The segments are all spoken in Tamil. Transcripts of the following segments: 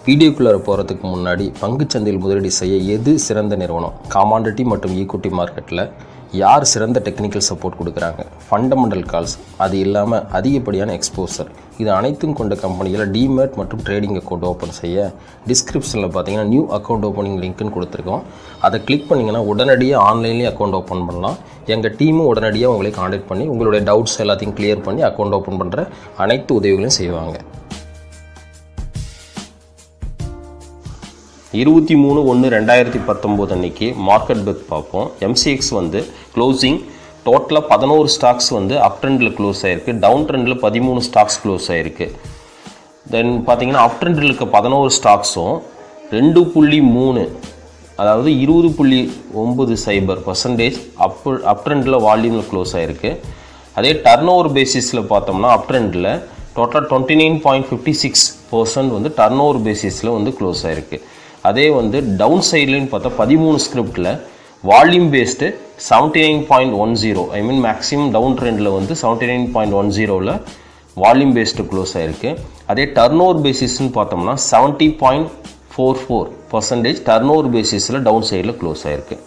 வீடியோக்குள்ளே போகிறதுக்கு முன்னாடி பங்குச்சந்தையில் முதலீடு செய்ய எது சிறந்த நிறுவனம் காமாடிட்டி மற்றும் ஈக்விட்டி மார்க்கெட்டில் யார் சிறந்த டெக்னிக்கல் சப்போர்ட் கொடுக்குறாங்க ஃபண்டமெண்டல் கால்ஸ் அது இல்லாமல் அதிகப்படியான எக்ஸ்போசர் இது அனைத்தும் கொண்ட கம்பெனியில் டிமேட் மற்றும் ட்ரேடிங் அக்கௌண்ட் ஓப்பன் செய்ய டிஸ்கிரிப்ஷனில் பார்த்தீங்கன்னா நியூ அக்கௌண்ட் ஓப்பனிங் லிங்க்னு கொடுத்துருக்கோம் அதை கிளிக் பண்ணிங்கன்னா உடனடியாக ஆன்லைன்லேயே அக்கௌண்ட் ஓப்பன் பண்ணலாம் எங்கள் டீமும் உடனடியாக உங்களை காண்டாக்ட் பண்ணி உங்களுடைய டவுட்ஸ் எல்லாத்தையும் கிளியர் பண்ணி அக்கௌண்ட் ஓப்பன் பண்ணுற அனைத்து உதவிகளையும் செய்வாங்க இருபத்தி மூணு ஒன்று ரெண்டாயிரத்தி பத்தொம்போது அன்னைக்கு மார்க்கெட் பெத் பார்ப்போம் எம்சிஎக்ஸ் வந்து க்ளோசிங் டோட்டலாக பதினோரு ஸ்டாக்ஸ் வந்து அப் ட்ரெண்டில் க்ளோஸ் ஆகிருக்கு டவுன் ட்ரெண்டில் பதிமூணு ஸ்டாக்ஸ் க்ளோஸ் ஆகிருக்கு தென் பார்த்தீங்கன்னா அப் ட்ரெண்டில் இருக்க பதினோரு ஸ்டாக்ஸும் ரெண்டு புள்ளி மூணு அதாவது இருபது புள்ளி ஒம்பது சைபர் பர்சன்டேஜ் அப் அப் ட்ரெண்டில் வால்யூமில் க்ளோஸ் ஆகிருக்கு அதே டர்ன் ஓவர் பேசிஸில் பார்த்தோம்னா அப் ட்ரெண்டில் டோட்டலாக twenty nine point fifty six percent வந்து டர்ன் ஓவர் பேசிஸில் வந்து க்ளோஸ் ஆகிருக்கு அதே வந்து டவுன் சைட்லன்னு பார்த்தா பதிமூணு ஸ்கிரிப்டில் volume based seventy nine point one zero I mean maximum down ட்ரெண்டில் வந்து செவன்ட்டி நைன் பாயிண்ட் ஒன் ஜீரோவில் வால்யூம் பேஸ்டு க்ளோஸ் ஆகிருக்கு அதே டர்ன் ஓவர் பேசிஸ்ன்னு பார்த்தோம்னா seventy point four four percentage turnover பேசிஸில் டவுன் சைடில் க்ளோஸ் ஆகிருக்கு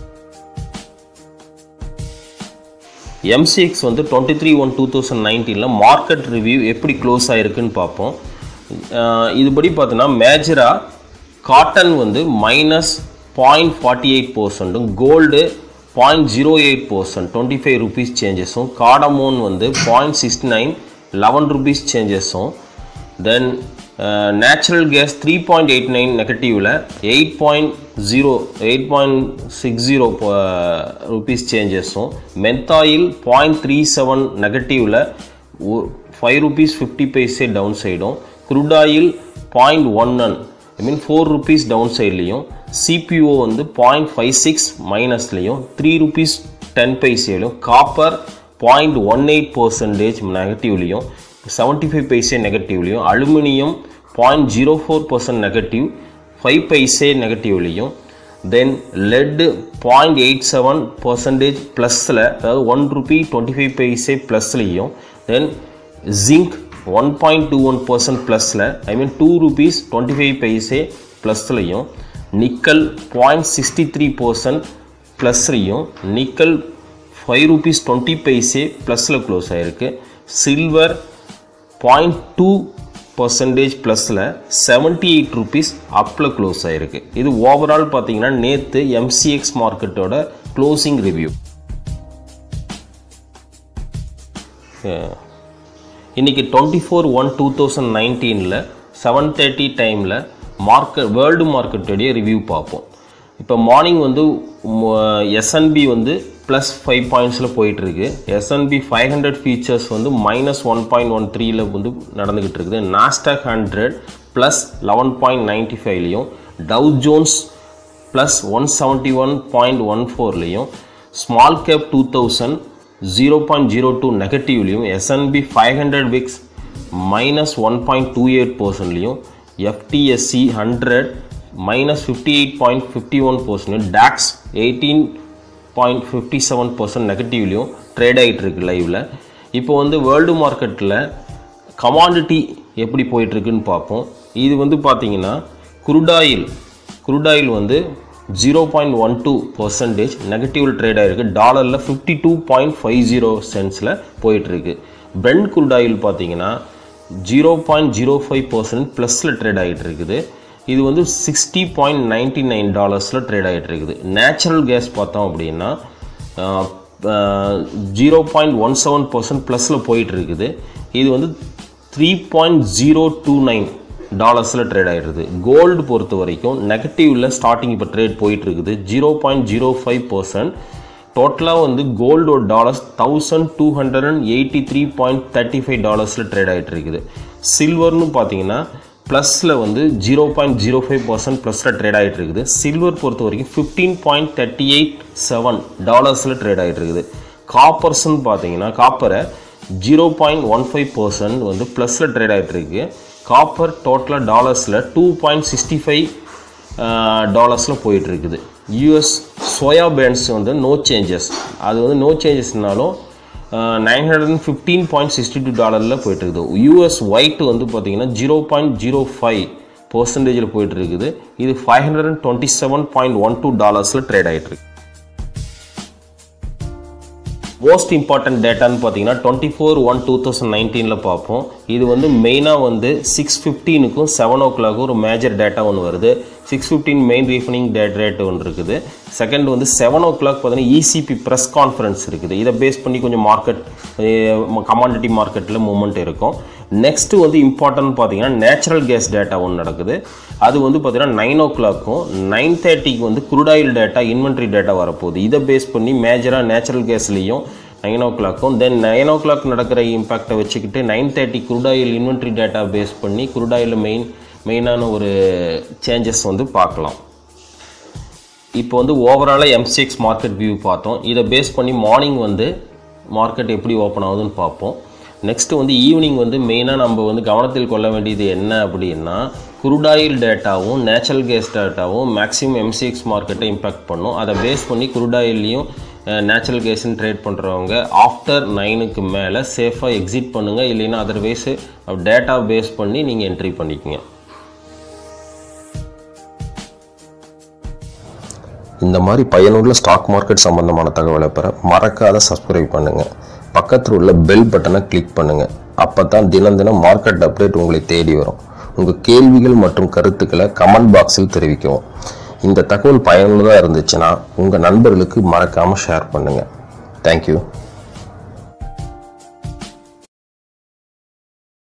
எம்சிஎக்ஸ் வந்து twenty three one two thousand நைன்டீனில் மார்க்கெட் ரிவ்யூ எப்படி க்ளோஸ் ஆகிருக்குன்னு பார்ப்போம் இதுபடி பார்த்தோன்னா மேஜராக காட்டன் வந்து மைனஸ் பாயிண்ட் ஃபார்ட்டி எயிட் பர்சன்ட்டும் gold point zero eight percent twenty five rupees சேஞ்சஸும் காடமோன் வந்து point sixty nine eleven rupees சேஞ்சஸும் then natural gas three point eight nine நெகட்டிவில் eight point zero eight point six zero rupees சேஞ்சஸும் மென்தாயில் பாயிண்ட் த்ரீ செவன் நெகட்டிவில் five rupees fifty paise down சைடும் crude oil point one one I mean four rupees down சைட்லேயும் சிபிஓ வந்து பாயிண்ட் ஃபைவ் சிக்ஸ் மைனஸ்லேயும் த்ரீ ருபீஸ் டென் பைசேலையும் copper point one eight percentage நெகட்டிவ்லேயும் செவன்ட்டி ஃபைவ் பைசே நெகட்டிவ்லேயும் aluminium point zero four percent negative five paise நெகட்டிவ்லேயும் then lead point eight seven percentage ப்ளஸில் அதாவது one rupee twenty five paise ப்ளஸ்லேயும் then zinc one point two one percent ப்ளஸில் I mean two rupees twenty five paise ப்ளஸ்லையும் nickel point sixty three percent ப்ளஸ்லையும் nickel five rupees twenty paise ப்ளஸில் க்ளோஸ் ஆகிருக்கு சில்வர் பாயிண்ட் டூ பர்சன்டேஜ் ப்ளஸில் செவன்ட்டி எயிட் ருபீஸ் அப்பில் க்ளோஸ் ஆகிருக்கு இது ஓவரால் பார்த்தீங்கன்னா நேற்று எம்சிஎக்ஸ் மார்க்கெட்டோட க்ளோசிங் ரிவ்யூ இன்றைக்கி twenty four one two thousand நைன்டீனில் செவன் தேர்ட்டி டைமில் மார்க்கெட் வேர்ல்டு மார்க்கெட்டுடைய ரிவ்யூ பார்ப்போம் இப்போ மார்னிங் வந்து எஸ்என்பி வந்து ப்ளஸ் ஃபைவ் பாயிண்ட்ஸில் போயிட்டுருக்கு எஸ்என்பி ஃபைவ் ஹண்ட்ரட் ஃபீச்சர்ஸ் வந்து மைனஸ் ஒன் பாயிண்ட் ஒன் த்ரீல வந்து நடந்துக்கிட்டு இருக்குது NASDAQ hundred plus eleven point ninety ஃபைவ்லையும் Dow Jones plus one seventy one point one ஃபோர்லேயும் small cap two thousand zero point zero two நெகட்டிவ்லையும் S and P five hundred VIX minus one point two eight பர்சன்ட்லையும் FTSE hundred minus fifty eight point fifty one percent DAX eighteen point fifty seven percent நெகட்டிவ்லையும் ட்ரேட் ஆகிட்டு இருக்கு லைவில் இப்போ வந்து வேர்ல்டு மார்க்கெட்டில் கமாடிட்டி எப்படி போயிட்டுருக்குன்னு பார்ப்போம் இது வந்து பார்த்தீங்கன்னா குருடாயில் குருடாயில் வந்து zero point one two percentage negative trade ஆகிருக்கு டாலரில் fifty two point five zero சென்ஸில் போயிட்டுருக்கு பிரெண்ட் குருடாயில் பார்த்தீங்கன்னா zero point zero five percent ப்ளஸில் ட்ரேட் ஆகிட்டு இருக்குது இது வந்து சிக்ஸ்டி பாயிண்ட் நைன்டி நைன் டாலர்ஸில் ட்ரேட் ஆகிட்டு இருக்குது நேச்சுரல் கேஸ் பார்த்தோம் அப்படின்னா zero point one seven percent ப்ளஸில் போயிட்டு இருக்குது இது வந்து three point zero two nine டாலர்ஸில் ட்ரேட் ஆகிடுது கோல்டு பொறுத்த வரைக்கும் நெகட்டிவில் ஸ்டார்டிங் இப்போ ட்ரேட் போயிட்டு இருக்குது zero point zero five percent டோட்டலாக வந்து கோல்டோட dollars thousand two hundred and eighty three point thirty five டாலர்ஸில் ட்ரேட் ஆகிட்டு இருக்குது சில்வர்னு பார்த்தீங்கன்னா ப்ளஸில் வந்து zero point zero five percent ப்ளஸில் ட்ரேட் ஆகிட்டு இருக்குது சில்வர் பொறுத்த வரைக்கும் fifteen point thirty eight seven டாலர்ஸில் ட்ரேட் ஆகிட்டு இருக்குது காப்பர்ஸ்ன்னு பார்த்தீங்கன்னா காப்பரை zero point one five percent வந்து ப்ளஸில் ட்ரேட் ஆகிட்டு இருக்கு காப்பர் டோட்டலாக டாலர்ஸில் டூ பாயிண்ட் சிக்ஸ்டி ஃபைவ் டாலர்ஸில் போயிட்டுருக்குது யூஎஸ் சோயா பேண்ட்ஸ் வந்து நோ சேஞ்சஸ் அது வந்து நோ சேஞ்சஸ்னாலும் nine hundred and fifteen point sixty two டாலரில் போயிட்டுருக்குது யூஎஸ் ஒயிட் வந்து பார்த்தீங்கன்னா ஜீரோ பாயிண்ட் ஜீரோ ஃபைவ் பர்சன்டேஜில் போயிட்டு இருக்குது இது five hundred and twenty seven point one two டாலர்ஸில் ட்ரேட் ஆகிட்டு இருக்கு மோஸ்ட் இம்பார்ட்டன்ட் டேட்டான்னு பார்த்தீங்கன்னா twenty four one two thousand நைன்டீனில் பார்ப்போம் இது வந்து மெயினாக வந்து சிக்ஸ் ஃபிஃப்டீனுக்கும் செவன் ஓ கிளாக்கும் ஒரு மேஜர் டேட்டா ஒன்று வருது six fifteen main refinancing date rate ஒன்று இருக்குது செகண்ட் வந்து செவன் ஓ கிளாக் பார்த்தீங்கன்னா இசிபி ப்ரெஸ் கான்ஃபரன்ஸ் இருக்குது இதை பேஸ் பண்ணி கொஞ்சம் மார்க்கெட் கமாடிட்டி மார்க்கெட்டில் மூவ்மெண்ட் இருக்கும் நெக்ஸ்ட்டு வந்து இம்பார்ட்டன்ட் பார்த்தீங்கன்னா நேச்சுரல் கேஸ் டேட்டா ஒன்று நடக்குது அது வந்து பார்த்தீங்கன்னா நைன் ஓ கிளாக்கும் நைன் தேர்ட்டிக்கு வந்து குருடாயில் டேட்டா இன்வென்ட்ரி டேட்டா வரப்போகுது இதை பேஸ் பண்ணி மேஜராக நேச்சுரல் கேஸ்லேயும் நைன் ஓ கிளாக்கும் தென் நைன் ஓ கிளாக் நடக்கிற இம்பேக்டை வச்சுக்கிட்டு nine thirty crude oil inventory data base பண்ணி குருடாயில் மெயின் மெயினான ஒரு சேஞ்சஸ் வந்து பார்க்கலாம் இப்போ வந்து ஓவராலாக எம்சிஎக்ஸ் மார்க்கெட் வியூ பார்த்தோம் இதை பேஸ் பண்ணி மார்னிங் வந்து மார்க்கெட் எப்படி ஓப்பன் ஆகுதுன்னு பார்ப்போம் நெக்ஸ்ட்டு வந்து ஈவினிங் வந்து மெயினாக நம்ம வந்து கவனத்தில் கொள்ள வேண்டியது என்ன அப்படின்னா குருடாயில் டேட்டாவும் நேச்சுரல் கேஸ் டேட்டாவும் மேக்ஸிமம் எம்சிஎக்ஸ் மார்க்கெட்டை இம்பேக்ட் பண்ணும் அதை பேஸ் பண்ணி குருடாயிலையும் நேச்சுரல் கேஸ்ன்னு ட்ரேட் பண்ணுறவங்க ஆஃப்டர் நைனுக்கு மேலே சேஃபாக எக்ஸிட் பண்ணுங்கள் இல்லைன்னா அதர்வைஸ் டேட்டா பேஸ் பண்ணி நீங்கள் என்ட்ரி பண்ணிக்கங்க இந்த மாதிரி பயனுள்ள ஸ்டாக் மார்க்கெட் சம்பந்தமான தகவலை பெற மறக்காத சப்ஸ்கிரைப் பண்ணுங்க பக்கத்தில் உள்ள பெல் பட்டனை கிளிக் பண்ணுங்க அப்போ தான் தினம் தினம் மார்க்கெட் அப்டேட் உங்களை தேடி வரும் உங்கள் கேள்விகள் மற்றும் கருத்துக்களை கமெண்ட் பாக்ஸில் தெரிவிக்கவும் இந்த தகவல் பயனுள்ளதாக இருந்துச்சுன்னா உங்கள் நண்பர்களுக்கு மறக்காமல் ஷேர் பண்ணுங்கள் தேங்க்யூ